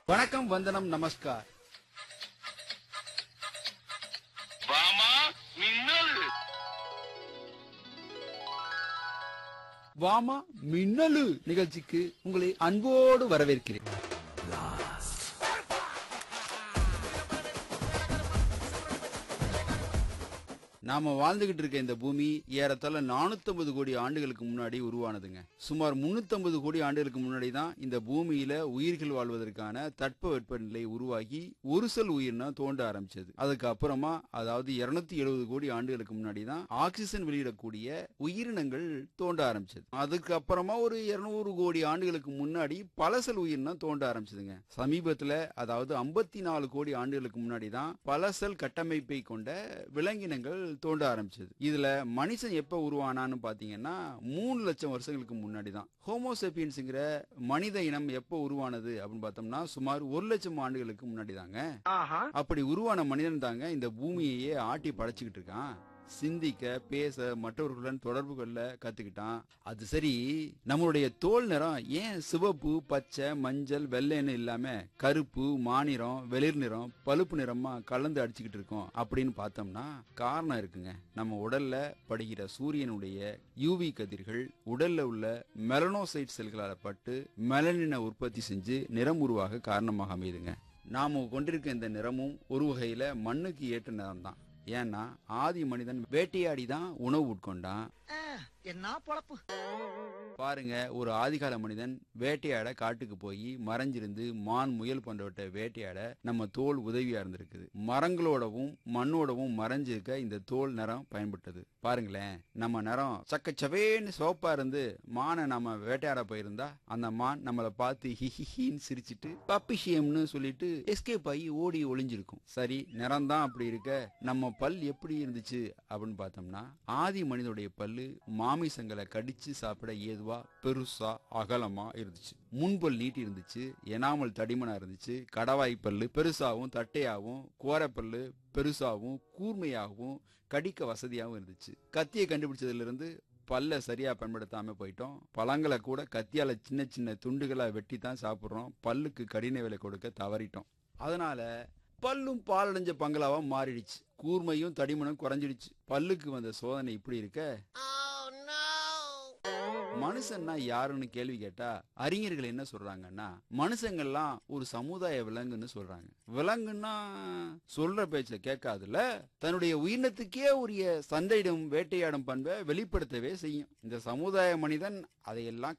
வணக்கம் வந்தனம் நமஸ்கார் வாமா மின்னல் வாமா மின்னலு நிகழ்ச்சிக்கு உங்களை அன்போடு வரவேற்கிறேன் நாம வாழ்ந்துகிட்டு இருக்க இந்த பூமி ஏறத்தாழ 450 கோடி ஆண்டுகளுக்கு முன்னாடி உருவானதுங்க சுமார் 350 கோடி ஆண்டுகளுக்கு முன்னாடி தான் இந்த பூமியில உயிர்கள் வாழ்வதற்கான தட்ப வெப்பநிலை உருவாகி ஒரு செல் உயிரினா தோண்ட ஆரம்பிச்சது அதுக்கு அப்புறமா அதாவது 270 கோடி ஆண்டுகளுக்கு முன்னாடி தான் ஆக்சிஜன் வெளியிடக்கூடிய உயிரினங்கள் தோண்ட ஆரம்பிச்சது அதுக்கு அப்புறமா ஒரு 200 கோடி ஆண்டுகளுக்கு முன்னாடி பல செல் உயிரினம் தோண்ட ஆரம்பிச்சதுங்க சமீபத்துல அதாவது 54 கோடி ஆண்டுகளுக்கு முன்னாடி தான் பல செல் கட்டமைப்பை கொண்ட விலங்கினங்கள் தோண்ட ஆரம்பிச்சது இதுல மனுஷன் எப்ப உருவானான்னு பாத்தீங்கன்னா மூணு லட்சம் வருஷங்களுக்கு முன்னாடி தான் ஹோமோசெபியன்ஸுங்கிற மனித இனம் எப்ப உருவானது அப்படின்னு பார்த்தோம்னா சுமார் ஒரு லட்சம் ஆண்டுகளுக்கு முன்னாடி தாங்க அப்படி உருவான மனிதன் தாங்க இந்த பூமியையே ஆட்டி படைச்சுக்கிட்டு இருக்கான் சிந்திக்க பேச மற்றவர்களுடன் தொடர்பு கொள்ள கத்துக்கிட்டான் அது சரி நம்மளுடைய தோல் நிறம் ஏன் சிவப்பு பச்சை மஞ்சள் வெள்ளைன்னு இல்லாம கருப்பு மாநிறம் வெளிர் நிறம் பழுப்பு நிறமா கலந்து அடிச்சுக்கிட்டு இருக்கோம் அப்படின்னு பார்த்தோம்னா காரணம் இருக்குங்க நம்ம உடல்ல படுகிற சூரியனுடைய யூவி கதிர்கள் உடல்ல உள்ள மெலனோசைட் செல்களால பட்டு மெலனினை உற்பத்தி செஞ்சு நிறம் உருவாக காரணமாக அமையுதுங்க நாம கொண்டிருக்க இந்த நிறமும் ஒரு வகையில மண்ணுக்கு ஏற்ற நிறம் தான் ஏன்னா ஆதி மனிதன் வேட்டையாடி தான் உணவு உட்கொண்டான் என்ன பொழப்பு பாருங்க ஒரு ஆதிகால மனிதன் வேட்டையாட காட்டுக்கு போய் மறைஞ்சிருந்து மான் முயல் போன்றவற்றை வேட்டையாட நம்ம தோல் உதவியா இருந்திருக்குது மரங்களோடவும் மண்ணோடவும் மறைஞ்சிருக்க இந்த தோல் நிறம் பயன்பட்டது பாருங்களேன் நம்ம நிறம் சக்கச்சவேன்னு சோப்பா இருந்து மானை நம்ம வேட்டையாட போயிருந்தா அந்த மான் நம்மளை பார்த்து ஹிஹிஹின்னு சிரிச்சிட்டு பப்பிஷியம்னு சொல்லிட்டு எஸ்கேப் ஆகி ஓடி ஒளிஞ்சிருக்கும் சரி நிறம் தான் அப்படி இருக்க நம்ம பல் எப்படி இருந்துச்சு அப்படின்னு பார்த்தோம்னா ஆதி மனிதனுடைய பல்லு மாமிசங்களை கடிச்சு சாப்பிட ஏதுவா பெருசா அகலமா இருந்துச்சு முன்பல் நீட்டி இருந்துச்சு எனாமல் தடிமனா இருந்துச்சு கடவாய் பல்லு பெருசாவும் தட்டையாவும் கோரப்பல்லு பெருசாவும் கூர்மையாகவும் கடிக்க வசதியாகவும் இருந்துச்சு கத்தியை கண்டுபிடிச்சதுல இருந்து பல்ல சரியா பயன்படுத்தாம போயிட்டோம் பழங்களை கூட கத்தியால சின்ன சின்ன துண்டுகளா வெட்டி தான் சாப்பிடுறோம் பல்லுக்கு கடின விலை கொடுக்க தவறிட்டோம் அதனால பல்லும் பாலடைஞ்ச பங்களாவா மாறிடுச்சு கூர்மையும் தடிமனும் குறைஞ்சிடுச்சு பல்லுக்கு வந்த சோதனை இப்படி இருக்க மனுஷன்னா யாருன்னு கேள்வி கேட்டா அறிஞர்கள் என்ன சொல்றாங்கன்னா மனுஷங்கள்லாம் ஒரு சமுதாய விலங்குன்னு சொல்றாங்க விலங்குன்னா சொல்ற பேச்ச கேட்காதுல தன்னுடைய உயிரினத்துக்கே உரிய சண்டையிடும் வேட்டையாடும் பண்பை வெளிப்படுத்தவே செய்யும் இந்த சமுதாய மனிதன் அதையெல்லாம்